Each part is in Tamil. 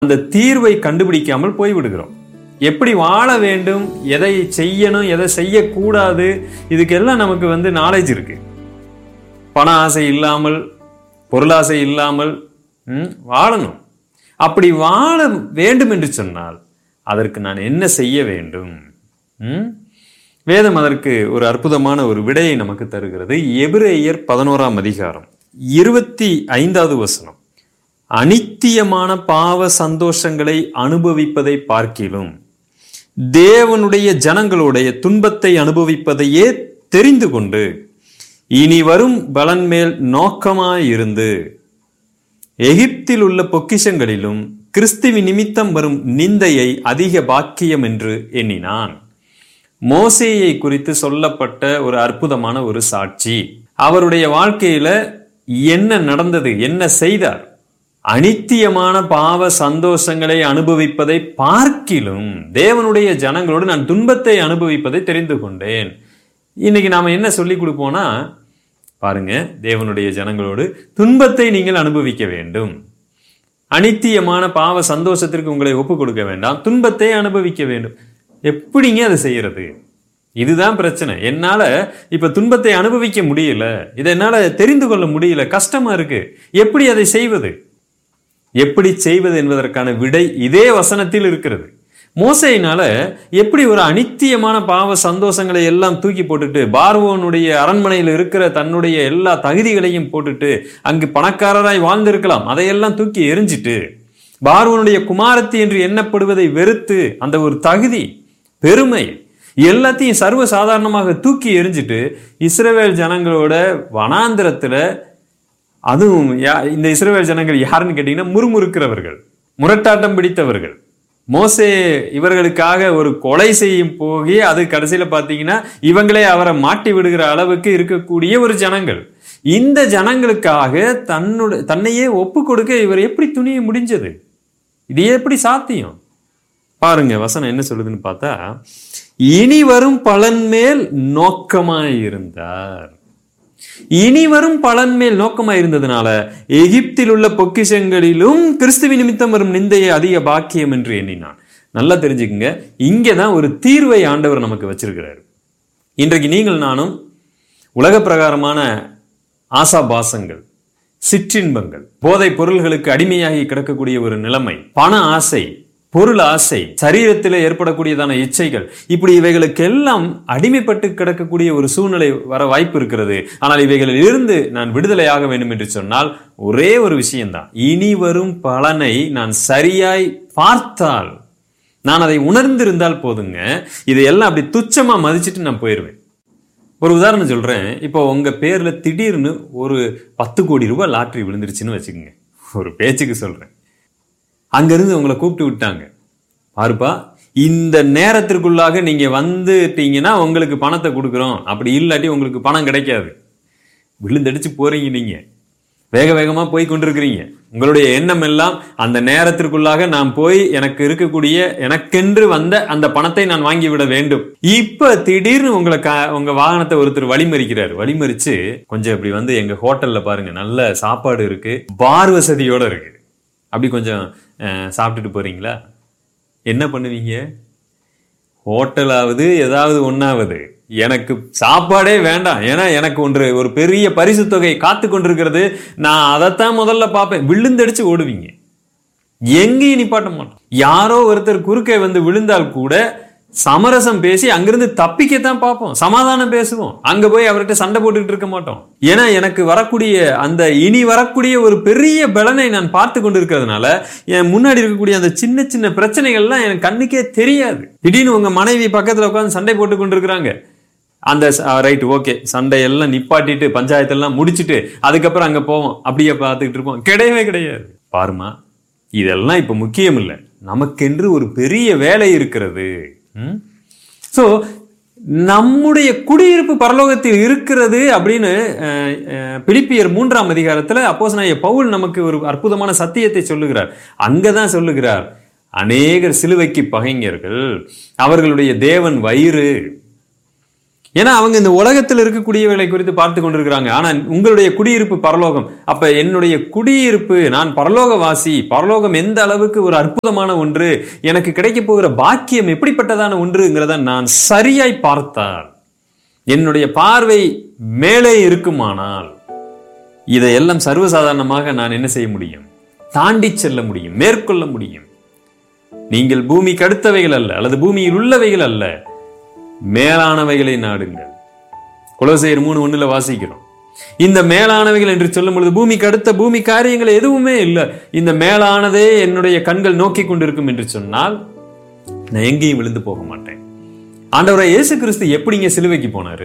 அந்த தீர்வை கண்டுபிடிக்காமல் போய்விடுகிறோம் எப்படி வாழ வேண்டும் எதை செய்யணும் எதை செய்யக்கூடாது இதுக்கெல்லாம் நமக்கு வந்து நாலேஜ் இருக்கு பண ஆசை இல்லாமல் பொருளாசை இல்லாமல் ம், வாழணும் அப்படி வாழ வேண்டும் என்று சொன்னால் அதற்கு நான் என்ன செய்ய வேண்டும் ம்? வேதம் அதற்கு ஒரு அற்புதமான ஒரு விடையை நமக்கு தருகிறது எபிரேயர் பதினோராம் அதிகாரம் இருபத்தி ஐந்தாவது வசனம் அனித்தியமான பாவ சந்தோஷங்களை அனுபவிப்பதை பார்க்கிலும் தேவனுடைய ஜனங்களுடைய துன்பத்தை அனுபவிப்பதையே தெரிந்து கொண்டு இனி வரும் பலன் மேல் நோக்கமாயிருந்து எகிப்தில் உள்ள பொக்கிஷங்களிலும் கிறிஸ்துவின் நிமித்தம் வரும் நிந்தையை அதிக பாக்கியம் என்று எண்ணினான் மோசேயை குறித்து சொல்லப்பட்ட ஒரு அற்புதமான ஒரு சாட்சி அவருடைய வாழ்க்கையில என்ன நடந்தது என்ன செய்தார் அனித்தியமான பாவ சந்தோஷங்களை அனுபவிப்பதை பார்க்கிலும் தேவனுடைய ஜனங்களோடு நான் துன்பத்தை அனுபவிப்பதை தெரிந்து கொண்டேன் இன்னைக்கு நாம என்ன சொல்லி கொடுப்போம்னா பாருங்க தேவனுடைய ஜனங்களோடு துன்பத்தை நீங்கள் அனுபவிக்க வேண்டும் அனித்தியமான பாவ சந்தோஷத்திற்கு உங்களை ஒப்பு கொடுக்க வேண்டாம் துன்பத்தை அனுபவிக்க வேண்டும் எப்படிங்க அதை செய்யறது இதுதான் பிரச்சனை என்னால இப்ப துன்பத்தை அனுபவிக்க முடியல இதை என்னால தெரிந்து கொள்ள முடியல கஷ்டமா இருக்கு எப்படி அதை செய்வது எப்படி செய்வது என்பதற்கான விடை இதே வசனத்தில் இருக்கிறது மோசையினால எப்படி ஒரு அனித்தியமான பாவ சந்தோஷங்களை எல்லாம் தூக்கி போட்டுட்டு பார்வோனுடைய அரண்மனையில் இருக்கிற தன்னுடைய எல்லா தகுதிகளையும் போட்டுட்டு அங்கு பணக்காரராய் வாழ்ந்திருக்கலாம் அதையெல்லாம் தூக்கி எரிஞ்சிட்டு பார்வோனுடைய குமாரத்தி என்று எண்ணப்படுவதை வெறுத்து அந்த ஒரு தகுதி பெருமை எல்லாத்தையும் சர்வ சாதாரணமாக தூக்கி எரிஞ்சிட்டு இஸ்ரவேல் ஜனங்களோட வனாந்திரத்துல அதுவும் யா- இந்த இஸ்ரவேல் ஜனங்கள் யாருன்னு கேட்டீங்கன்னா முறுமுறுக்கிறவர்கள் முரட்டாட்டம் பிடித்தவர்கள் மோசே இவர்களுக்காக ஒரு கொலை செய்யும் போகி அது கடைசியில பாத்தீங்கன்னா இவங்களே அவரை மாட்டி விடுகிற அளவுக்கு இருக்கக்கூடிய ஒரு ஜனங்கள் இந்த ஜனங்களுக்காக தன்னுடைய தன்னையே ஒப்பு கொடுக்க இவர் எப்படி துணிய முடிஞ்சது இது எப்படி சாத்தியம் பாருங்க வசனம் என்ன சொல்லுதுன்னு பார்த்தா இனி வரும் பலன் மேல் நோக்கமாயிருந்தார் இனி வரும் பலன் மேல் நோக்கமாய் இருந்ததுனால எகிப்தில் உள்ள பொக்கிஷங்களிலும் கிறிஸ்துவ நிமித்தம் வரும் நிந்தையை அதிக பாக்கியம் என்று எண்ணினான் நல்லா தெரிஞ்சுக்குங்க இங்கதான் ஒரு தீர்வை ஆண்டவர் நமக்கு வச்சிருக்கிறாரு இன்றைக்கு நீங்கள் நானும் உலக பிரகாரமான ஆசாபாசங்கள் சிற்றின்பங்கள் போதைப் பொருள்களுக்கு அடிமையாகி கிடக்கக்கூடிய ஒரு நிலைமை பண ஆசை பொருள் ஆசை சரீரத்தில் ஏற்படக்கூடியதான இச்சைகள் இப்படி இவைகளுக்கெல்லாம் அடிமைப்பட்டு கிடக்கக்கூடிய ஒரு சூழ்நிலை வர வாய்ப்பு இருக்கிறது ஆனால் இவைகளில் இருந்து நான் விடுதலையாக வேண்டும் என்று சொன்னால் ஒரே ஒரு விஷயம்தான் இனி வரும் பலனை நான் சரியாய் பார்த்தால் நான் அதை உணர்ந்திருந்தால் போதுங்க இதையெல்லாம் அப்படி துச்சமா மதிச்சிட்டு நான் போயிடுவேன் ஒரு உதாரணம் சொல்றேன் இப்போ உங்க பேர்ல திடீர்னு ஒரு பத்து கோடி ரூபாய் லாட்டரி விழுந்துருச்சுன்னு வச்சுக்கோங்க ஒரு பேச்சுக்கு சொல்றேன் அங்கிருந்து உங்களை கூப்பிட்டு விட்டாங்க பாருப்பா இந்த நேரத்திற்குள்ளாக நீங்க வந்துட்டீங்கன்னா உங்களுக்கு பணத்தை கொடுக்குறோம் அப்படி இல்லாட்டி உங்களுக்கு பணம் கிடைக்காது விழுந்தடிச்சு போறீங்க நீங்க வேக வேகமா போய் கொண்டிருக்கிறீங்க உங்களுடைய எண்ணம் எல்லாம் அந்த நேரத்திற்குள்ளாக நான் போய் எனக்கு இருக்கக்கூடிய எனக்கென்று வந்த அந்த பணத்தை நான் வாங்கி விட வேண்டும் இப்ப திடீர்னு உங்களை க- உங்க வாகனத்தை ஒருத்தர் வழிமறிக்கிறார் வழிமறிச்சு கொஞ்சம் இப்படி வந்து எங்க ஹோட்டல்ல பாருங்க நல்ல சாப்பாடு இருக்கு பார் வசதியோட இருக்கு அப்படி கொஞ்சம் அஹ், சாப்பிட்டுட்டு போறீங்களா என்ன பண்ணுவீங்க ஹோட்டலாவது ஏதாவது ஒண்ணாவது எனக்கு சாப்பாடே வேண்டாம் ஏன்னா எனக்கு ஒன்று ஒரு பெரிய பரிசு தொகை காத்து கொண்டிருக்கிறது நான் அதைத்தான் முதல்ல பார்ப்பேன் விழுந்தடிச்சு ஓடுவீங்க எங்கேயும் நிப்பாட்ட மாட்டோம் யாரோ ஒருத்தர் குறுக்கே வந்து விழுந்தால் கூட சமரசம் பேசி அங்கிருந்து தப்பிக்கத்தான் பார்ப்போம் சமாதானம் பேசுவோம் அங்க போய் அவர்கிட்ட சண்டை போட்டுக்கிட்டு இருக்க மாட்டோம் ஏன்னா எனக்கு வரக்கூடிய அந்த இனி வரக்கூடிய ஒரு பெரிய பலனை நான் பார்த்து கொண்டு இருக்கிறதுனால என் முன்னாடி இருக்கக்கூடிய அந்த சின்ன சின்ன பிரச்சனைகள்லாம் எனக்கு கண்ணுக்கே தெரியாது திடீர்னு உங்க மனைவி பக்கத்துல உட்கார்ந்து சண்டை போட்டு கொண்டு இருக்கிறாங்க அந்த ரைட் ஓகே சண்டை எல்லாம் நிப்பாட்டிட்டு பஞ்சாயத்தெல்லாம் முடிச்சிட்டு அதுக்கப்புறம் அங்க போவோம் அப்படியே பார்த்துக்கிட்டு இருப்போம் கிடையவே கிடையாது பாருமா இதெல்லாம் இப்ப முக்கியம் இல்லை நமக்கென்று ஒரு பெரிய வேலை இருக்கிறது ஸோ நம்முடைய குடியிருப்பு பரலோகத்தில் இருக்கிறது அப்படின்னு அஹ், அஹ், பிலிப்பியர் மூன்றாம் அதிகாரத்துல அப்போஸ் பவுல் நமக்கு ஒரு அற்புதமான சத்தியத்தை சொல்லுகிறார் அங்கதான் சொல்லுகிறார் அநேகர் சிலுவைக்கு பகைஞர்கள் அவர்களுடைய தேவன் வயிறு ஏன்னா அவங்க இந்த உலகத்தில் இருக்கக்கூடியவைகளை குறித்து பார்த்து கொண்டிருக்கிறாங்க ஆனா உங்களுடைய குடியிருப்பு பரலோகம் அப்ப என்னுடைய குடியிருப்பு நான் பரலோகவாசி பரலோகம் எந்த அளவுக்கு ஒரு அற்புதமான ஒன்று எனக்கு கிடைக்க போகிற பாக்கியம் எப்படிப்பட்டதான ஒன்றுங்கிறத நான் சரியாய் பார்த்தால் என்னுடைய பார்வை மேலே இருக்குமானால் இதையெல்லாம் சர்வசாதாரணமாக நான் என்ன செய்ய முடியும் தாண்டி செல்ல முடியும் மேற்கொள்ள முடியும் நீங்கள் பூமிக்கு அடுத்தவைகள் அல்ல அல்லது பூமியில் உள்ளவைகள் அல்ல மேலானவைகளை நாடுங்கள் குலசேர் மூணு ஒண்ணுல வாசிக்கிறோம் இந்த மேலானவைகள் என்று சொல்லும் பொழுது பூமிக்கு அடுத்த பூமி காரியங்கள் எதுவுமே இல்லை இந்த மேலானதே என்னுடைய கண்கள் நோக்கி கொண்டிருக்கும் என்று சொன்னால் நான் எங்கேயும் விழுந்து போக மாட்டேன் ஆண்டவரை இயேசு கிறிஸ்து எப்படிங்க சிலுவைக்கு போனாரு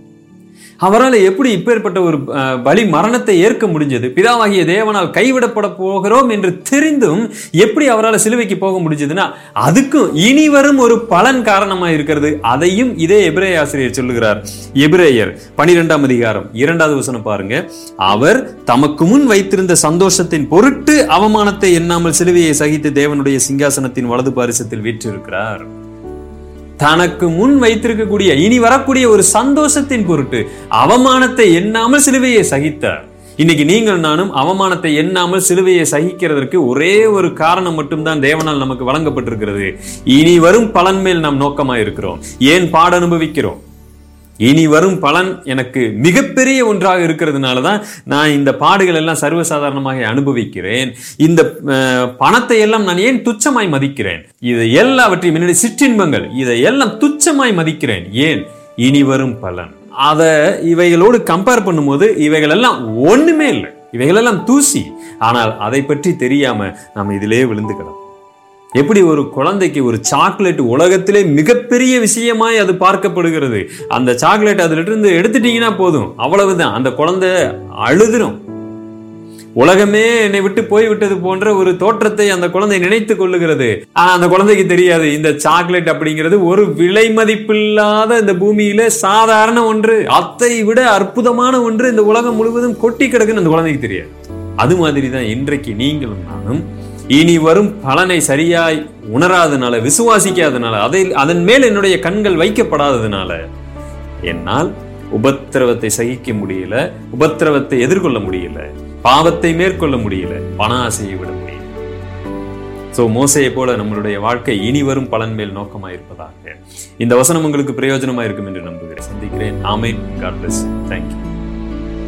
அவரால் எப்படி இப்பேற்பட்ட ஒரு அஹ், பலி மரணத்தை ஏற்க முடிஞ்சது பிதாவாகிய தேவனால் கைவிடப்பட போகிறோம் என்று தெரிந்தும் எப்படி அவரால் சிலுவைக்கு போக முடிஞ்சதுன்னா அதுக்கும் இனி வரும் ஒரு பலன் காரணமா இருக்கிறது அதையும் இதே எபிரேய ஆசிரியர் சொல்லுகிறார் எபிரேயர் பனிரெண்டாம் அதிகாரம் இரண்டாவது வசனம் பாருங்க அவர் தமக்கு முன் வைத்திருந்த சந்தோஷத்தின் பொருட்டு அவமானத்தை எண்ணாமல் சிலுவையை சகித்து தேவனுடைய சிங்காசனத்தின் வலது பாரிசத்தில் வீற்றிருக்கிறார் தனக்கு முன் வைத்திருக்கக்கூடிய இனி வரக்கூடிய ஒரு சந்தோஷத்தின் பொருட்டு அவமானத்தை எண்ணாமல் சிலுவையை சகித்தார் இன்னைக்கு நீங்கள் நானும் அவமானத்தை எண்ணாமல் சிலுவையை சகிக்கிறதற்கு ஒரே ஒரு காரணம் மட்டும்தான் தேவனால் நமக்கு வழங்கப்பட்டிருக்கிறது இனி வரும் பலன் மேல் நாம் நோக்கமாக இருக்கிறோம் ஏன் பாட அனுபவிக்கிறோம் இனி வரும் பலன் எனக்கு மிகப்பெரிய ஒன்றாக இருக்கிறதுனால தான் நான் இந்த பாடுகள் எல்லாம் சர்வசாதாரணமாக அனுபவிக்கிறேன் இந்த அஹ், பணத்தை எல்லாம் நான் ஏன் துச்சமாய் மதிக்கிறேன் இது எல்லாவற்றையும் என்னுடைய சிற்றின்பங்கள் இதை எல்லாம் துச்சமாய் மதிக்கிறேன் ஏன் இனி வரும் பலன் அதை இவைகளோடு கம்பேர் பண்ணும்போது இவைகள் எல்லாம் ஒண்ணுமே இல்லை இவைகள் எல்லாம் தூசி ஆனால் அதை பற்றி தெரியாம நம்ம இதிலே விழுந்துக்கலாம் எப்படி ஒரு குழந்தைக்கு ஒரு சாக்லேட் உலகத்திலே மிகப்பெரிய விஷயமாய் அது பார்க்கப்படுகிறது அந்த சாக்லேட் அதுல இருந்து எடுத்துட்டீங்கன்னா போதும் அவ்வளவுதான் அந்த குழந்தை அழுதுரும் உலகமே என்னை விட்டு போய்விட்டது போன்ற ஒரு தோற்றத்தை அந்த குழந்தை நினைத்துக் கொள்ளுகிறது ஆனா அந்த குழந்தைக்கு தெரியாது இந்த சாக்லேட் அப்படிங்கிறது ஒரு விலை மதிப்பில்லாத இந்த பூமியில சாதாரண ஒன்று அத்தை விட அற்புதமான ஒன்று இந்த உலகம் முழுவதும் கொட்டி கிடக்குன்னு அந்த குழந்தைக்கு தெரியாது அது மாதிரி தான் இன்றைக்கு நீங்களும் நானும் இனி வரும் பலனை சரியாய் உணராதனால விசுவாசிக்காதனால அதை அதன் மேல் என்னுடைய கண்கள் வைக்கப்படாததுனால என்னால் உபத்திரவத்தை சகிக்க முடியல உபத்திரவத்தை எதிர்கொள்ள முடியல பாவத்தை மேற்கொள்ள முடியல பண ஆசையை விட முடியல சோ மோசையை போல நம்மளுடைய வாழ்க்கை இனி வரும் பலன் மேல் நோக்கமாக இருப்பதாக இந்த வசனம் உங்களுக்கு பிரயோஜனமா இருக்கும் என்று நம்புகிறேன் சந்திக்கிறேன் ஆமேன் காட் பிளஸ் தேங்க்யூ